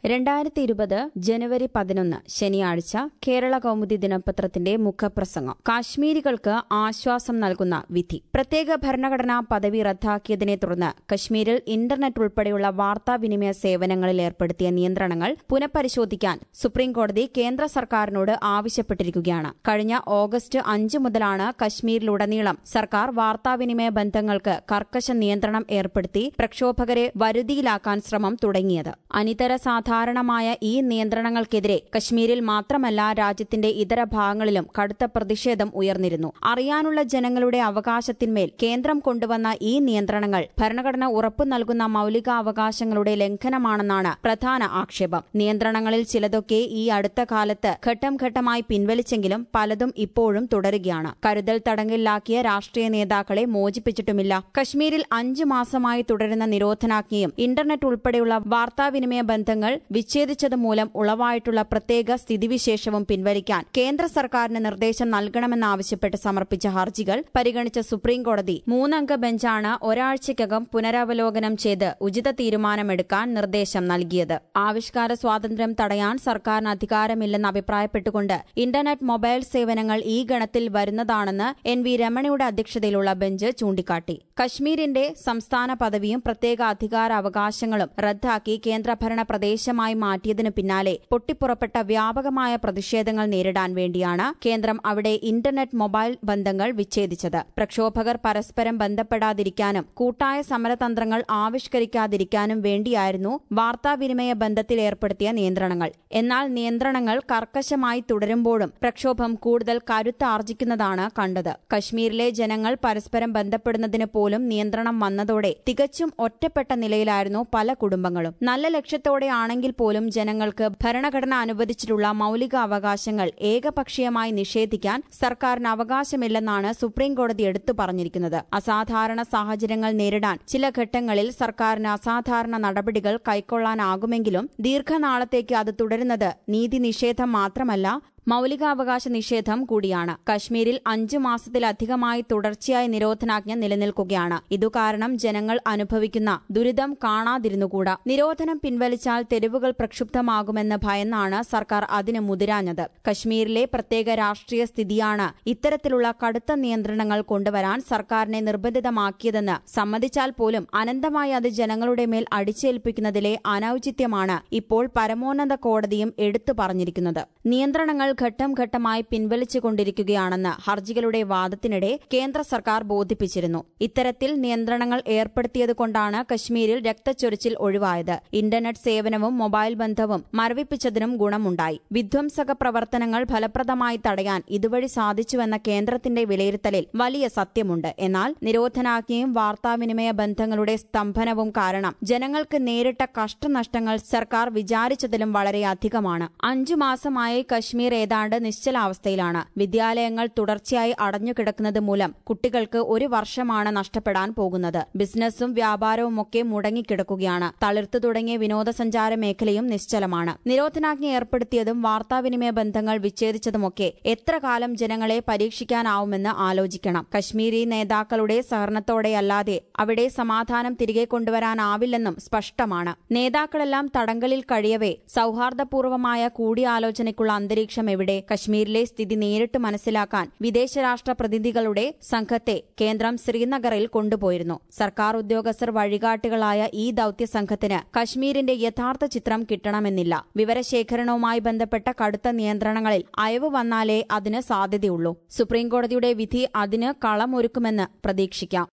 രണ്ടായിരത്തി ഇരുപത് ജനുവരി പതിനൊന്ന് ശനിയാഴ്ച കേരള കൗമുദി ദിനപത്രത്തിന്റെ മുഖപ്രസംഗം കാശ്മീരികൾക്ക് ആശ്വാസം നൽകുന്ന വിധി പ്രത്യേക ഭരണഘടനാ പദവി റദ്ദാക്കിയതിനെ തുടർന്ന് കശ്മീരിൽ ഇന്റർനെറ്റ് ഉൾപ്പെടെയുള്ള വാർത്താവിനിമയ സേവനങ്ങളിൽ ഏർപ്പെടുത്തിയ നിയന്ത്രണങ്ങൾ പുനഃപരിശോധിക്കാൻ സുപ്രീംകോടതി കേന്ദ്ര സർക്കാരിനോട് ആവശ്യപ്പെട്ടിരിക്കുകയാണ് കഴിഞ്ഞ ഓഗസ്റ്റ് അഞ്ച് മുതലാണ് കശ്മീരിലുടനീളം സർക്കാർ വാർത്താവിനിമയ ബന്ധങ്ങൾക്ക് കർക്കശ നിയന്ത്രണം ഏർപ്പെടുത്തി പ്രക്ഷോഭകരെ വരുതിയിലാക്കാൻ ശ്രമം തുടങ്ങിയത് അനിതര സാധാരണമായ ഈ നിയന്ത്രണങ്ങൾക്കെതിരെ കശ്മീരിൽ മാത്രമല്ല രാജ്യത്തിന്റെ ഇതര ഭാഗങ്ങളിലും കടുത്ത പ്രതിഷേധം ഉയർന്നിരുന്നു അറിയാനുള്ള ജനങ്ങളുടെ അവകാശത്തിന്മേൽ കേന്ദ്രം കൊണ്ടുവന്ന ഈ നിയന്ത്രണങ്ങൾ ഭരണഘടന ഉറപ്പു നൽകുന്ന മൌലികാവകാശങ്ങളുടെ ലംഘനമാണെന്നാണ് പ്രധാന ആക്ഷേപം നിയന്ത്രണങ്ങളിൽ ചിലതൊക്കെ ഈ അടുത്ത കാലത്ത് ഘട്ടം ഘട്ടമായി പിൻവലിച്ചെങ്കിലും പലതും ഇപ്പോഴും തുടരുകയാണ് കരുതൽ തടങ്കലിലാക്കിയ രാഷ്ട്രീയ നേതാക്കളെ മോചിപ്പിച്ചിട്ടുമില്ല കശ്മീരിൽ അഞ്ചു മാസമായി തുടരുന്ന നിരോധനാജ്ഞയും ഇന്റർനെറ്റ് ഉൾപ്പെടെയുള്ള വാർത്താവിനിമയ ബന്ധങ്ങൾ വിച്ഛേദിച്ചത് മൂലം ഉളവായിട്ടുള്ള പ്രത്യേക സ്ഥിതിവിശേഷവും പിൻവലിക്കാൻ കേന്ദ്ര സർക്കാരിന് നിർദ്ദേശം നൽകണമെന്നാവശ്യപ്പെട്ട് സമർപ്പിച്ച ഹർജികൾ പരിഗണിച്ച സുപ്രീംകോടതി മൂന്നംഗ ബെഞ്ചാണ് ഒരാഴ്ചയ്ക്കകം പുനരവലോകനം ചെയ്ത് ഉചിത തീരുമാനമെടുക്കാൻ നിർദ്ദേശം നൽകിയത് ആവിഷ്കാര സ്വാതന്ത്ര്യം തടയാൻ സർക്കാരിന് അധികാരമില്ലെന്ന് അഭിപ്രായപ്പെട്ടുകൊണ്ട് ഇന്റർനെറ്റ് മൊബൈൽ സേവനങ്ങൾ ഈ ഗണത്തിൽ വരുന്നതാണെന്ന് എൻ വി രമണയുടെ അധ്യക്ഷതയിലുള്ള ബെഞ്ച് ചൂണ്ടിക്കാട്ടി കശ്മീരിന്റെ സംസ്ഥാന പദവിയും പ്രത്യേക അധികാര അവകാശങ്ങളും റദ്ദാക്കി കേന്ദ്രഭരണ പ്രദേശമായി മാറ്റിയതിനു പിന്നാലെ പൊട്ടിപ്പുറപ്പെട്ട വ്യാപകമായ പ്രതിഷേധങ്ങൾ നേരിടാൻ വേണ്ടിയാണ് കേന്ദ്രം അവിടെ ഇന്റർനെറ്റ് മൊബൈൽ ബന്ധങ്ങൾ വിച്ഛേദിച്ചത് പ്രക്ഷോഭകർ പരസ്പരം ബന്ധപ്പെടാതിരിക്കാനും കൂട്ടായ സമരതന്ത്രങ്ങൾ ആവിഷ്കരിക്കാതിരിക്കാനും വേണ്ടിയായിരുന്നു വാർത്താവിനിമയ ബന്ധത്തിൽ ഏർപ്പെടുത്തിയ നിയന്ത്രണങ്ങൾ എന്നാൽ നിയന്ത്രണങ്ങൾ കർക്കശമായി തുടരുമ്പോഴും പ്രക്ഷോഭം കൂടുതൽ കരുത്താർജിക്കുന്നതാണ് കണ്ടത് കശ്മീരിലെ ജനങ്ങൾ പരസ്പരം ബന്ധപ്പെടുന്നതിന് പോലും നിയന്ത്രണം വന്നതോടെ തികച്ചും ഒറ്റപ്പെട്ട നിലയിലായിരുന്നു പല കുടുംബങ്ങളും നല്ല ലക്ഷ്യത്തോടെയാണെങ്കിൽ പോലും ജനങ്ങൾക്ക് ഭരണഘടന അനുവദിച്ചിട്ടുള്ള മൌലിക അവകാശങ്ങൾ ഏകപക്ഷീയമായി നിഷേധിക്കാൻ സർക്കാരിന് അവകാശമില്ലെന്നാണ് സുപ്രീംകോടതി എടുത്തു പറഞ്ഞിരിക്കുന്നത് അസാധാരണ സാഹചര്യങ്ങൾ നേരിടാൻ ചില ഘട്ടങ്ങളിൽ സർക്കാരിന് അസാധാരണ നടപടികൾ കൈക്കൊള്ളാനാകുമെങ്കിലും ദീർഘനാളത്തേക്ക് അത് തുടരുന്നത് നീതി നിഷേധം മാത്രമല്ല മൌലികാവകാശ നിഷേധം കൂടിയാണ് കശ്മീരിൽ അഞ്ചു മാസത്തിലധികമായി തുടർച്ചയായി നിരോധനാജ്ഞ നിലനിൽക്കുകയാണ് ഇതുകാരണം ജനങ്ങൾ അനുഭവിക്കുന്ന ദുരിതം കാണാതിരുന്നുകൂടാ നിരോധനം പിൻവലിച്ചാൽ തെരുവുകൾ പ്രക്ഷുബ്ധമാകുമെന്ന് ഭയന്നാണ് സർക്കാർ അതിന് മുതിരാഞ്ഞത് കശ്മീരിലെ പ്രത്യേക രാഷ്ട്രീയ സ്ഥിതിയാണ് ഇത്തരത്തിലുള്ള കടുത്ത നിയന്ത്രണങ്ങൾ കൊണ്ടുവരാൻ സർക്കാരിനെ നിർബന്ധിതമാക്കിയതെന്ന് സമ്മതിച്ചാൽ പോലും അനന്തമായി അത് ജനങ്ങളുടെ മേൽ അടിച്ചേൽപ്പിക്കുന്നതിലെ അനൌചിത്യമാണ് ഇപ്പോൾ പരമോന്നത കോടതിയും എടുത്തു പറഞ്ഞിരിക്കുന്നത് നിയന്ത്രണങ്ങൾ ഘട്ടം ഘട്ടമായി പിൻവലിച്ചുകൊണ്ടിരിക്കുകയാണെന്ന് ഹർജികളുടെ വാദത്തിനിടെ കേന്ദ്ര സർക്കാർ ബോധിപ്പിച്ചിരുന്നു ഇത്തരത്തിൽ നിയന്ത്രണങ്ങൾ ഏർപ്പെടുത്തിയതുകൊണ്ടാണ് കശ്മീരിൽ രക്തച്ചൊരിച്ചിൽ ഒഴിവായത് ഇന്റർനെറ്റ് സേവനവും മൊബൈൽ ബന്ധവും മരവിപ്പിച്ചതിനും ഗുണമുണ്ടായി വിധ്വംസക പ്രവർത്തനങ്ങൾ ഫലപ്രദമായി തടയാൻ ഇതുവഴി സാധിച്ചുവെന്ന കേന്ദ്രത്തിന്റെ വിലയിരുത്തലിൽ വലിയ സത്യമുണ്ട് എന്നാൽ നിരോധനാജ്ഞയും വാർത്താവിനിമയ ബന്ധങ്ങളുടെ സ്തംഭനവും കാരണം ജനങ്ങൾക്ക് നേരിട്ട കഷ്ടനഷ്ടങ്ങൾ സർക്കാർ വിചാരിച്ചതിലും വളരെ അധികമാണ് അഞ്ചു മാസമായി കശ്മീർ ഏതാണ്ട് നിശ്ചലാവസ്ഥയിലാണ് വിദ്യാലയങ്ങൾ തുടർച്ചയായി അടഞ്ഞുകിടക്കുന്നത് മൂലം കുട്ടികൾക്ക് ഒരു വർഷമാണ് നഷ്ടപ്പെടാൻ പോകുന്നത് ബിസിനസ്സും വ്യാപാരവും ഒക്കെ മുടങ്ങിക്കിടക്കുകയാണ് തളിർത്തു തുടങ്ങിയ വിനോദസഞ്ചാര മേഖലയും നിശ്ചലമാണ് നിരോധനാജ്ഞ ഏർപ്പെടുത്തിയതും വാർത്താവിനിമയ ബന്ധങ്ങൾ വിച്ഛേദിച്ചതുമൊക്കെ എത്ര കാലം ജനങ്ങളെ പരീക്ഷിക്കാനാവുമെന്ന് ആലോചിക്കണം കശ്മീരി നേതാക്കളുടെ സഹകരണത്തോടെയല്ലാതെ അവിടെ സമാധാനം തിരികെ കൊണ്ടുവരാനാവില്ലെന്നും സ്പഷ്ടമാണ് നേതാക്കളെല്ലാം തടങ്കലിൽ കഴിയവേ സൌഹാർദ്ദപൂർവമായ കൂടിയാലോചനയ്ക്കുള്ള അന്തരീക്ഷം എവിടെ കശ്മീരിലെ സ്ഥിതി നേരിട്ട് മനസ്സിലാക്കാൻ വിദേശ രാഷ്ട്ര പ്രതിനിധികളുടെ സംഘത്തെ കേന്ദ്രം ശ്രീനഗറിൽ കൊണ്ടുപോയിരുന്നു സർക്കാർ ഉദ്യോഗസ്ഥർ വഴികാട്ടികളായ ഈ ദൌത്യ സംഘത്തിന് കശ്മീരിന്റെ യഥാർത്ഥ ചിത്രം കിട്ടണമെന്നില്ല വിവരശേഖരണവുമായി ബന്ധപ്പെട്ട കടുത്ത നിയന്ത്രണങ്ങളിൽ അയവ് വന്നാലേ അതിന് സാധ്യതയുള്ളൂ സുപ്രീംകോടതിയുടെ വിധി അതിന് കളമൊരുക്കുമെന്ന് പ്രതീക്ഷിക്കാം